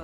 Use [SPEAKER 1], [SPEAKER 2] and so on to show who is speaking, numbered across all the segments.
[SPEAKER 1] Rainbow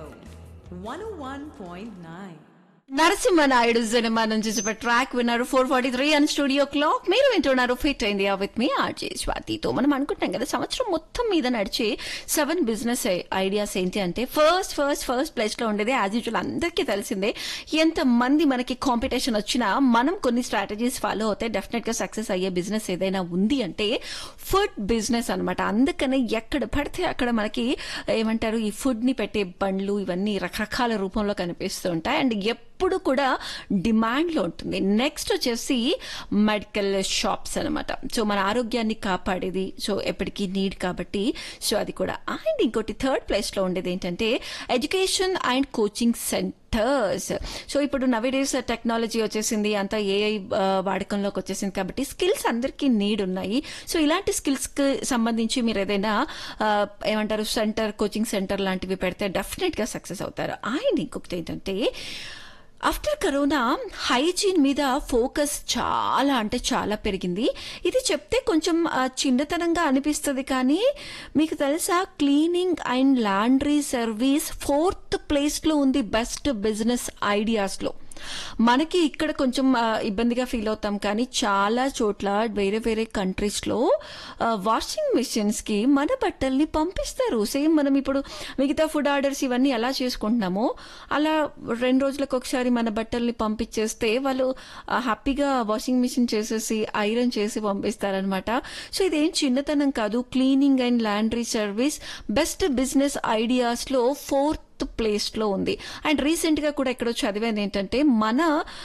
[SPEAKER 1] 101.9.
[SPEAKER 2] Narasimha Naidu cinema నుంచి చెప్పే track విన్నారు four forty three and studio clock మీరు వింటున్నారు ఫిట్ ఇండియా విత్ మీ ఆర్జే స్వాతితో మనం అనుకుంటాం కదా సంవత్సరం మొత్తం మీద నడిచే సెవెన్ బిజినెస్ ఐడియాస్ ఏంటి అంటే ఫస్ట్ ఫస్ట్ ఫస్ట్ ప్లేస్ లో ఉండేది యాజ్ యూజువల్ అందరికీ తెలిసిందే ఎంత మంది మనకి కాంపిటీషన్ వచ్చినా మనం కొన్ని స్ట్రాటజీస్ ఫాలో అవుతే డెఫినెట్ గా సక్సెస్ అయ్యే బిజినెస్ ఏదైనా ఉంది అంటే ఫుడ్ బిజినెస్ అన్నమాట అందుకనే ఎక్కడ పడితే అక్కడ మనకి ఏమంటారు ఈ ఫుడ్ ని పెట్టే బండ్లు ఇవన్నీ రకరకాల రూపంలో కనిపిస్తూ ఉంటాయి అండ్ ఎప్పుడు కూడా డిమాండ్ లో ఉంటుంది నెక్స్ట్ వచ్చేసి మెడికల్ షాప్స్ అన్నమాట సో మన ఆరోగ్యాన్ని కాపాడేది సో ఎప్పటికీ నీడ్ కాబట్టి సో అది కూడా అండ్ ఇంకోటి థర్డ్ ప్లేస్ లో ఉండేది ఏంటంటే education and coaching centres so ఇప్పుడు నవేడేస్ టెక్నాలజీ వచ్చేసింది అంతా ఏఐ వాడకంలోకి వచ్చేసింది కాబట్టి స్కిల్స్ అందరికీ నీడ్ ఉన్నాయి సో ఇలాంటి స్కిల్స్ కి సంబంధించి మీరు ఏదైనా ఆ, ఏమంటారు సెంటర్ కోచింగ్ సెంటర్ లాంటివి పెడితే డెఫినెట్ గా సక్సెస్ అవుతారు అండ్ ఇంకొకటి ఏంటంటే ఆఫ్టర్ కరోనా హైజీన్ మీద ఫోకస్ చాలా అంటే చాలా పెరిగింది ఇది చెప్తే కొంచెం ఆ, చిన్నతనంగా అనిపిస్తుంది కానీ మీకు తెలుసా cleaning and laundry service fourth ప్లేస్లో ఉంది బెస్ట్ బిజినెస్ ఐడియాస్లో మనకి ఇక్కడ కొంచెం ఆ, ఇబ్బందిగా ఫీల్ అవుతాం కానీ చాలా చోట్ల వేరే వేరే కంట్రీస్లో వాషింగ్ మిషన్స్ కి మన బట్టల్ని పంపిస్తారు సేమ్ మనం ఇప్పుడు మిగతా ఫుడ్ ఆర్డర్స్ ఇవన్నీ ఎలా చేసుకుంటున్నామో అలా రెండు రోజులకు ఒకసారి మన బట్టల్ని పంపించేస్తే వాళ్ళు ఆ, హ్యాపీగా వాషింగ్ మిషన్ చేసేసి ఐరన్ చేసి పంపిస్తారనమాట సో ఇదేం చిన్నతనం కాదు cleaning and laundry service best business ఐడియాస్లో ఫోర్త్ ప్లేస్ లో ఉంది అండ్ రీసెంట్ గా కూడా ఎక్కడో చదివాను ఏంటంటే మన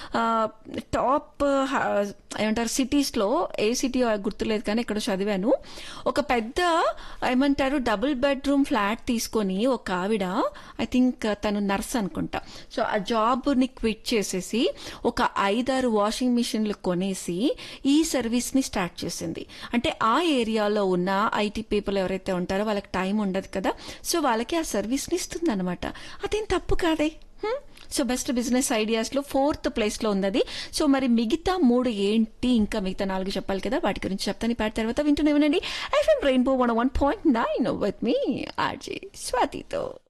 [SPEAKER 2] టాప్ ఏమంటారు సిటీస్ లో ఏ సిటీ గుర్తులేదు కానీ ఎక్కడో చదివాను ఒక పెద్ద ఏమంటారు డబుల్ బెడ్రూమ్ ఫ్లాట్ తీసుకొని ఒక ఆవిడ ఐ థింక్ తను నర్స్ అనుకుంటా సో ఆ జాబ్ ని క్విట్ చేసేసి ఒక ఐదారు వాషింగ్ మిషన్లు కొనేసి ఈ సర్వీస్ ని స్టార్ట్ చేసింది అంటే ఆ ఏరియాలో ఉన్న ఐటీ పీపుల్ ఎవరైతే ఉంటారో వాళ్ళకి టైం ఉండదు కదా సో వాళ్ళకి ఆ సర్వీస్ ని ఇస్తుంది అనమాట అదేం తప్పు కాదే హ్మ్? సో బెస్ట్ బిజినెస్ ఐడియాస్ లో ఫోర్త్ ప్లేస్ లో ఉంది అది సో మరి మిగతా మూడు ఏంటి ఇంకా మిగతా నాలుగు చెప్పాలి కదా వాటి గురించి చెప్తాను ఈ పాట తర్వాత వింటూనే వినండి FM rainbow one one point nine with మీ ఆర్జే స్వాతితో